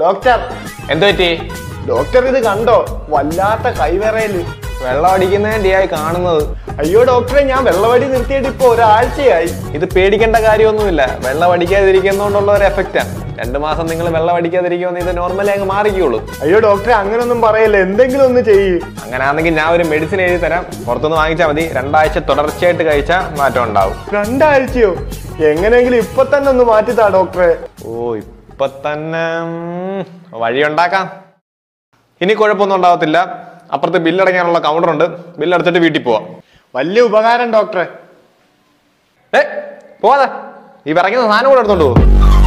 doctor എന്തു പറ്റി doctor ഇത് കണ്ടോ വല്ലാത്ത കൈവിറയല് വെള്ളം അടിക്കുന്നതിൻ്റെയായി കാണുന്നത് അയ്യോ ഡോക്ടറെ ഞാൻ വെള്ളവടി നിർത്തിയിട്ട് ഇപ്പൊ ഒരാഴ്ചയായി ഇത് പേടിക്കേണ്ട കാര്യമൊന്നുമില്ല വെള്ളം അടിക്കാതിരിക്കുന്നതുകൊണ്ടുള്ള ഒരു എഫക്റ്റാണ് രണ്ട് മാസം നിങ്ങൾ വെള്ളം അടിക്കാതിരിക്കുമെന്ന് ഇത് നോർമലി അങ്ങ് മാറിക്കുള്ളൂ അയ്യോ ഡോക്ടറെ അങ്ങനൊന്നും പറയല്ലേ എന്തെങ്കിലും ഒന്ന് ചെയ്യ് അങ്ങനെയാണെങ്കിൽ ഞാൻ ഒരു മെഡിസിൻ എഴുതി തരാം പുറത്തുനിന്ന് വാങ്ങിച്ചാൽ മതി രണ്ടാഴ്ച തുടർച്ചയായിട്ട് കഴിച്ചാൽ മാറ്റം ഉണ്ടാവും രണ്ടാഴ്ചയോ എങ്ങനെയെങ്കിലും ഇപ്പൊ തന്നെ ഒന്ന് മാറ്റിത്താ ഡോക്ടറെ ഓ ഇപ്പൊ തന്നെ ഉം, വഴിയുണ്ടാക്കാം ഇനി കുഴപ്പമൊന്നും ഉണ്ടാവത്തില്ല അപ്പുറത്ത് ബില്ലടയ്ക്കാനുള്ള കൗണ്ടർ ഉണ്ട് ബില്ലടച്ചിട്ട് വീട്ടിൽ പോവാം വലിയ ഉപകാരം ഡോക്ടറെ ഏ പോവാതെ ഈ പറയുന്ന സാധനം കൂടെ എടുത്തോണ്ട് പോകും